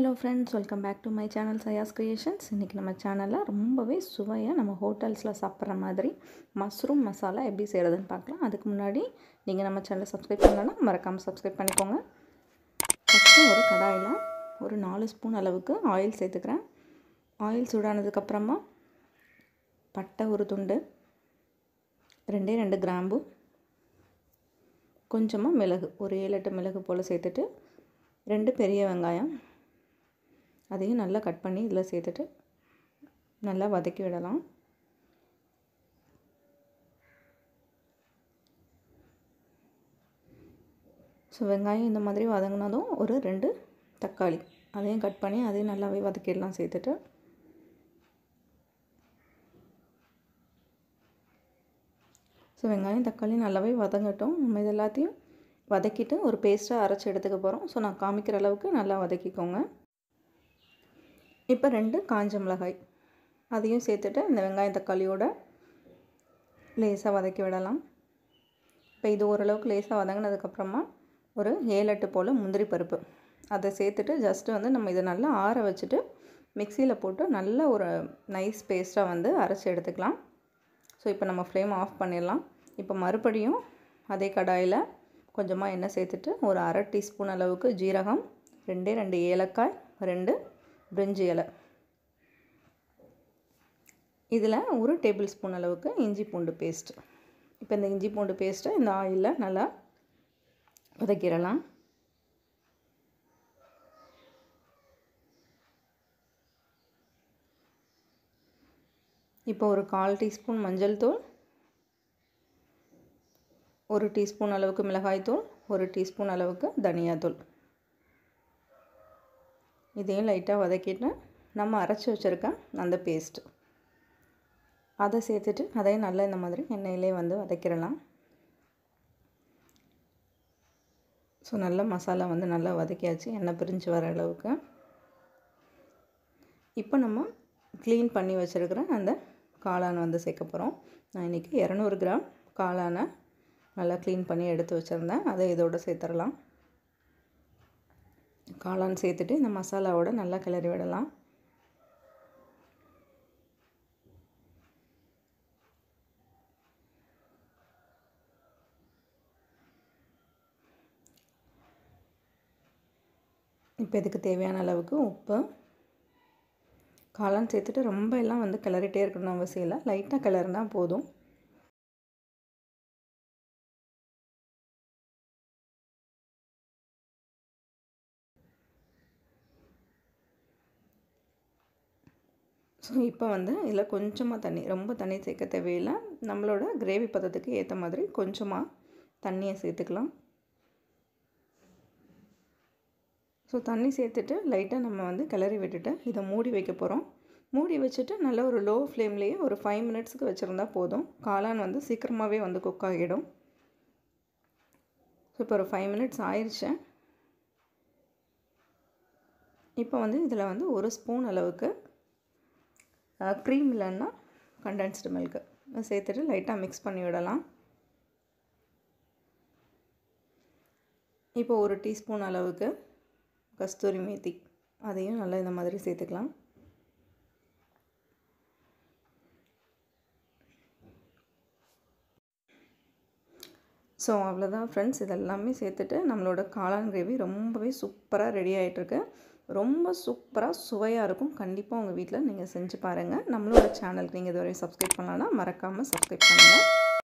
hello friends welcome back to my channel Sayas Creations இன்றைக்கி நம்ம சேனலில் ரொம்பவே சுவையாக நம்ம ஹோட்டல்ஸில் சாப்பிட்ற மாதிரி மஷ்ரூம் மசாலா எப்படி செய்கிறதுன்னு பார்க்கலாம் அதுக்கு முன்னாடி நீங்கள் நம்ம சேனலை சப்ஸ்கிரைப் பண்ணலன்னா மறக்காமல் சப்ஸ்கிரைப் பண்ணிக்கோங்க ஃபஸ்ட்டு ஒரு கடாயில் ஒரு நாலு ஸ்பூன் அளவுக்கு ஆயில் சேர்த்துக்கிறேன் ஆயில் சூடானதுக்கப்புறமா பட்டை ஒரு துண்டு ரெண்டே ரெண்டு கிராம்பு கொஞ்சமாக மிளகு ஒரு ஏழு எட்டு மிளகு போல் சேர்த்துட்டு ரெண்டு பெரிய வெங்காயம் அதையும் நல்லா கட் பண்ணி இதில் சேர்த்துட்டு நல்லா வதக்கி விடலாம் ஸோ வெங்காயம் இந்த மாதிரி வதங்கினதும் ஒரு ரெண்டு தக்காளி அதையும் கட் பண்ணி அதையும் நல்லாவே வதக்கிடலாம் சேர்த்துட்டு ஸோ வெங்காயம் தக்காளி நல்லாவே வதங்கட்டும் நம்ம இது எல்லாத்தையும் வதக்கிட்டு ஒரு பேஸ்ட்டாக அரைச்சி எடுத்துக்க போகிறோம் ஸோ நான் காமிக்கிற அளவுக்கு நல்லா வதக்கிக்கோங்க இப்போ ரெண்டு காஞ்ச மிளகாய் அதையும் சேர்த்துட்டு இந்த வெங்காயம் தக்காளியோட லேசாக வதக்கி விடலாம் இப்போ இது ஓரளவுக்கு லேசாக வதங்கினதுக்கப்புறமா ஒரு ஏழு எட்டு போல் முந்திரி பருப்பு அதை சேர்த்துட்டு ஜஸ்ட்டு வந்து நம்ம இதை நல்லா ஆற வச்சுட்டு மிக்சியில் போட்டு நல்ல ஒரு நைஸ் பேஸ்ட்டாக வந்து அரைச்சி எடுத்துக்கலாம் ஸோ இப்போ நம்ம ஃப்ளேம் ஆஃப் பண்ணிடலாம் இப்போ மறுபடியும் அதே கடாயில் கொஞ்சமாக எண்ணெய் சேர்த்துட்டு ஒரு அரை டீஸ்பூன் அளவுக்கு ஜீரகம் ரெண்டே ரெண்டு ஏலக்காய் ரெண்டு பிரிஞ்சி இலை இதில் ஒரு டேபிள் ஸ்பூன் அளவுக்கு இஞ்சி பூண்டு பேஸ்ட் இப்போ இந்த இஞ்சி பூண்டு பேஸ்ட்டை இந்த ஆயிலில் நல்லா வதக்கிடலாம் இப்போ ஒரு கால் டீஸ்பூன் மஞ்சள் தூள் ஒரு டீஸ்பூன் அளவுக்கு மிளகாய்த்தூள் ஒரு டீஸ்பூன் அளவுக்கு தனியாத்தூள் இதையும் லைட்டாக வதக்கிட்டு நம்ம அரைச்சி வச்சுருக்க அந்த பேஸ்ட்டு அதை சேர்த்துட்டு அதையும் நல்லா இந்த மாதிரி எண்ணெயிலே வந்து வதக்கிடலாம் ஸோ நல்ல மசாலா வந்து நல்லா வதக்கியாச்சு எண்ணெய் பிரிஞ்சு வர அளவுக்கு இப்போ நம்ம க்ளீன் பண்ணி வச்சுருக்கிற அந்த காளான் வந்து சேர்க்க போகிறோம் நான் இன்றைக்கி இரநூறு கிராம் காளானை நல்லா க்ளீன் பண்ணி எடுத்து வச்சுருந்தேன் அதை இதோடு சேர்த்துடலாம் காளான் சேர்த்துட்டு இந்த மசாலாவோட நல்லா கிளறி விடலாம் இப்போ இதுக்கு தேவையான அளவுக்கு உப்பு காளான் சேர்த்துட்டு ரொம்ப எல்லாம் வந்து கிளறிட்டே இருக்கணும் அவசியம் இல்லை லைட்டாக கிளறினா போதும் ஸோ இப்போ வந்து இதில் கொஞ்சமாக தண்ணி ரொம்ப தண்ணி சேர்க்க தேவையில்லை நம்மளோட கிரேவி பதத்துக்கு ஏற்ற மாதிரி கொஞ்சமாக தண்ணியை சேர்த்துக்கலாம் ஸோ தண்ணி சேர்த்துட்டு லைட்டாக நம்ம வந்து கிளறி விட்டுட்டு இதை மூடி வைக்க போகிறோம் மூடி வச்சுட்டு நல்ல ஒரு லோ ஃப்ளேம்லேயே ஒரு ஃபைவ் மினிட்ஸுக்கு வச்சுருந்தா போதும் காளான் வந்து சீக்கிரமாகவே வந்து குக் ஆகிடும் ஸோ இப்போ ஒரு ஃபைவ் மினிட்ஸ் ஆயிடுச்சு இப்போ வந்து இதில் வந்து ஒரு ஸ்பூன் அளவுக்கு க்ரீம் இல்லைன்னா கண்டென்ஸ்டு மில்க்கு சேர்த்துட்டு லைட்டாக மிக்ஸ் பண்ணி விடலாம் இப்போ ஒரு டீஸ்பூன் அளவுக்கு கஸ்தூரி மேத்தி அதையும் நல்லா இந்த மாதிரி சேர்த்துக்கலாம் ஸோ அவ்வளோதான் ஃப்ரெண்ட்ஸ் இதெல்லாமே சேர்த்துட்டு நம்மளோட காளான் கிரேவி ரொம்பவே சூப்பராக ரெடி ஆகிட்டுருக்கு ரொம்ப சூப்பராக சுவையாக இருக்கும் கண்டிப்பாக உங்கள் வீட்டில் நீங்கள் செஞ்சு பாருங்கள் நம்மளோட சேனலுக்கு நீங்கள் இதுவரை சப்ஸ்கிரைப் பண்ணலான்னா மறக்காமல் சப்ஸ்கிரைப் பண்ணுங்கள்